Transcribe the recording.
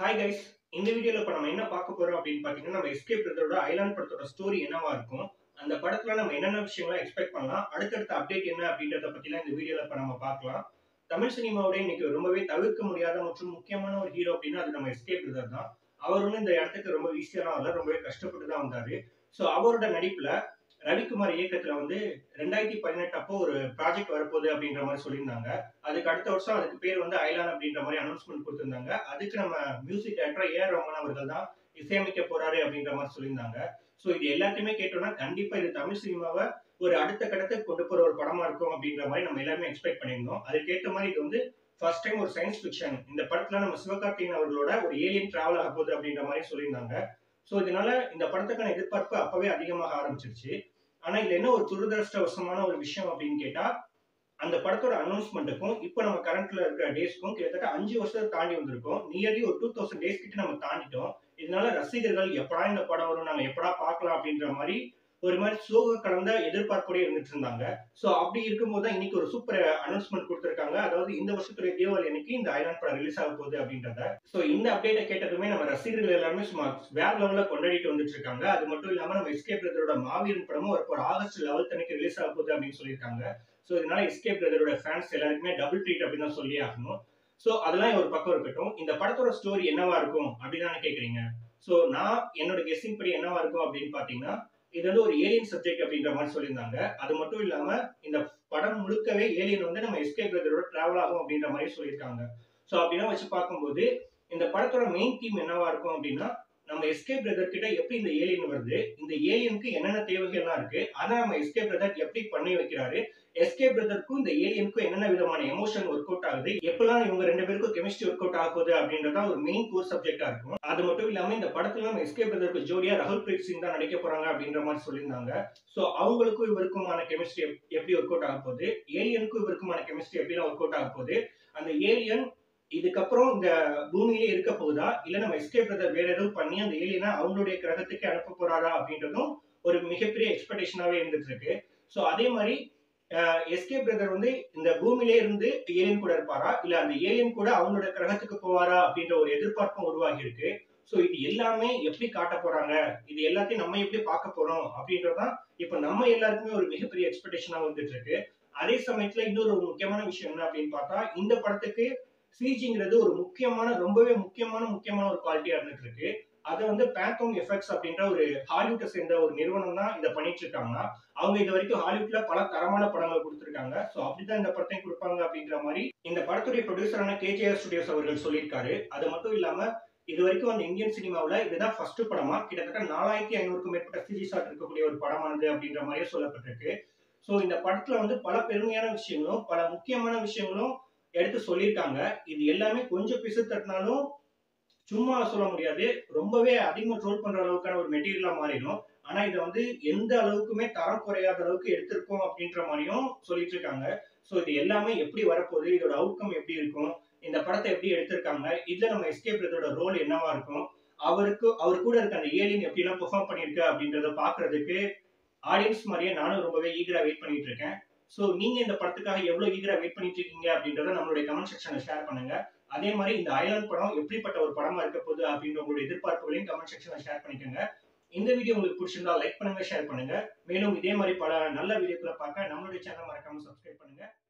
hi guys இந்த வீடியோல இப்ப நம்ம என்ன பார்க்க போறோம் அப்படின்னு பாத்தீங்கன்னா நம்ம எஸ்கேப் பிரதரோட ஐலாண்ட் படத்தோட ஸ்டோரி என்னவா இருக்கும் அந்த படத்துல நம்ம என்னென்ன விஷயங்கள்லாம் எக்ஸ்பெக்ட் பண்ணலாம் அடுத்தடுத்த அப்டேட் என்ன அப்படின்றத பத்திலாம் இந்த வீடியோல இப்ப நம்ம பார்க்கலாம் தமிழ் சினிமாவோட இன்னைக்கு ரொம்பவே தவிர்க்க முடியாத மற்றும் முக்கியமான ஒரு ஹீரோ அப்படின்னா அது நம்ம எஸ்கேப் பிரதர் தான் அவர் வந்து இந்த இடத்துக்கு ரொம்ப ஈஸியான வரல ரொம்பவே கஷ்டப்பட்டு தான் வந்தாரு ஸோ அவரோட நடிப்புல ரவிக்குமார் இயக்கத்துல வந்து ரெண்டாயிரத்தி பதினெட்டு அப்போ ஒரு ப்ராஜெக்ட் வரப்போகுது அப்படின்ற மாதிரி சொல்லியிருந்தாங்க அதுக்கு அடுத்த வருஷம் அதுக்கு பேர் வந்து ஐலான் அப்படின்ற மாதிரி அனௌன்ஸ்மெண்ட் கொடுத்திருந்தாங்க அதுக்கு நம்ம music director A R Rahman அவர்கள் தான் இசையமைக்க போறாரு அப்படின்ற மாதிரி சொல்லியிருந்தாங்க ஸோ இது எல்லாத்தையுமே கேட்டோம்னா கண்டிப்பா இது தமிழ் சினிமாவை ஒரு அடுத்த கட்டத்துக்கு கொண்டு போற ஒரு படமா இருக்கும் அப்படின்ற மாதிரி நம்ம எல்லாருமே எக்ஸ்பெக்ட் பண்ணியிருந்தோம் அதுக்கேற்ற மாதிரி இது வந்து ஃபர்ஸ்ட் டைம் ஒரு சயின்ஸ் ஃபிக்ஷன் இந்த படத்துல நம்ம சிவகார்த்திகேயன் அவர்களோட ஒரு ஏலியன் டிராவல் ஆக போகுது அப்படின்ற மாதிரி சொல்லியிருந்தாங்க ஸோ இதனால இந்த படத்துக்கான எதிர்பார்ப்பு அப்பவே அதிகமாக ஆரம்பிச்சிருச்சு ஆனா இதுல என்ன ஒரு துரதிருஷ்டவசமான ஒரு விஷயம் அப்படின்னு கேட்டா அந்த படத்தோட அனௌன்ஸ்மெண்ட்டுக்கும் இப்போ நம்ம கரண்ட்ல இருக்கிற டேஸ்க்கும் கிட்டத்தட்ட அஞ்சு வருஷத்தை தாண்டி வந்திருக்கோம் நியர்லி ஒரு டூ தௌசண்ட் டேஸ் கிட்ட நம்ம தாண்டிட்டோம் இதனால ரசிகர்கள் எப்படா இந்த படம் வரும் நாங்க எப்படா பார்க்கலாம் அப்படின்ற மாதிரி ஒரு மாதிரி சோக கலந்த எதிர்பார்ப்போடய இருந்துட்டு இருந்தாங்க ஸோ அப்படி இருக்கும்போது தான் இன்னைக்கு ஒரு சூப்பர் அனௌன்ஸ்மெண்ட் கொடுத்துருக்காங்க அதாவது இந்த வருஷத்துடைய தீபாவளி அன்னைக்கு இந்த ஐலாண்ட் படம் ரிலீஸ் ஆக போகுது அப்படின்றத ஸோ இந்த அப்டேட்டை கேட்டதுமே நம்ம ரசிகர்கள் எல்லாருமே சும்மா வேற லெவலில் கொண்டாடிட்டு வந்துட்டு இருக்காங்க அது மட்டும் இல்லாம நம்ம எஸ்கே பிரதரோட மாவீரன் படமும் ஒரு ஒரு ஆகஸ்ட் லெவல்த் அன்னைக்கு ரிலீஸ் ஆக போகுது அப்படின்னு சொல்லியிருக்காங்க ஸோ இதனால எஸ்கே பிரதரோட ஃபேன்ஸ் எல்லாருக்குமே டபுள் ட்ரீட் அப்படின்னு தான் சொல்லி ஆகணும் ஸோ அதெல்லாம் ஒரு பக்கம் இருக்கட்டும் இந்த படத்தோட ஸ்டோரி என்னவா இருக்கும் அப்படின்னு தானே கேட்குறீங்க ஸோ நான் என்னோட கெஸ்டிங் படி என்னவா இருக்கும் அப்படின்னு பார்த்தீங்கன்னா இது வந்து ஒரு ஏலியன் சப்ஜெக்ட் அப்படின்ற மாதிரி சொல்லியிருந்தாங்க அது மட்டும் இல்லாம இந்த படம் முழுக்கவே ஏலியன் வந்து நம்ம எஸ்கே பிரதரோட டிராவல் ஆகும் அப்படின்ற மாதிரி சொல்லியிருக்காங்க ஸோ அப்படின்னா வச்சு பார்க்கும்போது இந்த படத்தோட மெயின் தீம் என்னவா இருக்கும் அப்படின்னா நம்ம எஸ்கே பிரதர் கிட்ட எப்படி இந்த ஏலியன் வருது இந்த ஏலியனுக்கு என்னென்ன தேவைகள்லாம் இருக்கு அதை நம்ம எஸ்கே பிரதர் எப்படி பண்ணி வைக்கிறாரு எஸ்கே பிரதருக்கும் இந்த ஏலியனுக்கும் என்னென்ன விதமான எமோஷன் ஒர்க் அவுட் ஆகுது எப்பெல்லாம் இவங்க ரெண்டு பேருக்கும் கெமிஸ்ட்ரி ஒர்க் அவுட் ஆகுது அப்படின்றத ஒரு மெயின் கோர் சப்ஜெக்டா இருக்கும் அது மட்டும் இல்லாம இந்த படத்துல நம்ம எஸ்கே பிரதருக்கு ஜோடியா ரகுல் பிரீத் சிங் தான் நடிக்க போறாங்க அப்படின்ற மாதிரி சொல்லியிருந்தாங்க ஸோ அவங்களுக்கும் இவருக்குமான கெமிஸ்ட்ரி எப்படி ஒர்க் அவுட் ஆக போகுது ஏலியனுக்கும் இவருக்குமான கெமிஸ்ட்ரி எப்படிலாம் ஒர்க் அவுட் ஆக போகுது அந்த ஏலியன் இதுக்கப்புறம் இந்த பூமியிலே இருக்க போகுதா இல்ல நம்ம எஸ்கே பிரதர் வேற எதுவும் பண்ணி அந்த ஏலியனை அவங்களுடைய கிரகத்துக்கு அனுப்ப போறாரா அப்படின்றதும் ஒரு மிகப்பெரிய எக்ஸ்பெக்டேஷனாவே இருந்துட்டு இருக்கு ஸோ அதே மாதிரி எஸ்கே பிரதர் வந்து இந்த பூமியிலே இருந்து ஏலியன் கூட இருப்பாரா இல்ல அந்த ஏலியன் கூட அவங்களோட கிரகத்துக்கு போவாரா அப்படின்ற ஒரு எதிர்பார்ப்பும் உருவாகி இருக்கு ஸோ இது எல்லாமே எப்படி காட்ட போறாங்க இது எல்லாத்தையும் நம்ம எப்படி பார்க்க போறோம் அப்படின்றதான் இப்ப நம்ம எல்லாருக்குமே ஒரு மிகப்பெரிய எக்ஸ்பெக்டேஷனா வந்துட்டு இருக்கு அதே சமயத்துல இன்னொரு ஒரு முக்கியமான விஷயம் என்ன அப்படின்னு பார்த்தா இந்த படத்துக்கு சிஜிங்கிறது ஒரு முக்கியமான ரொம்பவே முக்கியமான முக்கியமான ஒரு குவாலிட்டியா இருந்துட்டு இருக்கு அதை வந்து பேத்தோம் எஃபெக்ட்ஸ் அப்படின்ற ஒரு ஹாலிவுட்டை சேர்ந்த ஒரு நிறுவனம் தான் இதை பண்ணிட்டு இருக்காங்க அவங்க இது வரைக்கும் ஹாலிவுட்ல பல தரமான படங்கள் கொடுத்துருக்காங்க ஸோ அப்படிதான் இந்த படத்தையும் கொடுப்பாங்க அப்படின்ற மாதிரி இந்த படத்துடைய ப்ரொடியூசரான கேஜிஆர் ஸ்டுடியோஸ் அவர்கள் சொல்லியிருக்காரு அது மட்டும் இல்லாம இது வரைக்கும் அந்த இந்தியன் சினிமாவில் இதுதான் ஃபர்ஸ்ட் படமா கிட்டத்தட்ட நாலாயிரத்தி ஐநூறுக்கும் மேற்பட்ட சிஜி ஷாட் இருக்கக்கூடிய ஒரு படமானது அப்படின்ற மாதிரியே சொல்லப்பட்டிருக்கு ஸோ இந்த படத்துல வந்து பல பெருமையான விஷயங்களும் பல முக்கியமான விஷயங்களும் எடுத்து சொல்லியிருக்காங்க இது எல்லாமே கொஞ்சம் பிசு தட்டினாலும் சும்மா சொல்ல முடியாது ரொம்பவே அதிகமாக ட்ரோல் பண்ற அளவுக்கான ஒரு மெட்டீரியலா மாறிடும் ஆனா இதை வந்து எந்த அளவுக்குமே தரம் குறையாத அளவுக்கு எடுத்திருக்கோம் அப்படின்ற மாதிரியும் சொல்லிட்டு இருக்காங்க ஸோ இது எல்லாமே எப்படி வரப்போகுது இதோட அவுட்கம் எப்படி இருக்கும் இந்த படத்தை எப்படி எடுத்திருக்காங்க இதுல நம்ம எஸ்கே பிரதரோட ரோல் என்னவா இருக்கும் அவருக்கு அவர் கூட இருக்க அந்த ஏலியன் எப்படிலாம் பெர்ஃபார்ம் பண்ணியிருக்கு அப்படின்றத பாக்குறதுக்கு ஆடியன்ஸ் மாதிரியே நானும் ரொம்பவே ஈகரா வெயிட் பண்ணிட்டு இருக்கேன் ஸோ நீங்க இந்த படத்துக்காக எவ்வளவு ஈகரா வெயிட் பண்ணிட்டு இருக்கீங்க அப்படின்றத நம்மளுடைய கமெண்ட் செக்ஷன்ல ஷேர் பண்ணுங்க அதே மாதிரி இந்த ஐலாண்ட் படம் எப்படிப்பட்ட ஒரு படமா இருக்க போகுது அப்படின்ற உங்களுடைய எதிர்பார்ப்புகளையும் கமெண்ட் செக்ஷன்ல ஷேர் பண்ணிக்கோங்க இந்த வீடியோ உங்களுக்கு பிடிச்சிருந்தா லைக் பண்ணுங்க ஷேர் பண்ணுங்க மேலும் இதே மாதிரி பல நல்ல வீடியோக்களை பார்க்க நம்மளுடைய சேனல் மறக்காம சப்ஸ்கிரைப் பண்ணுங்க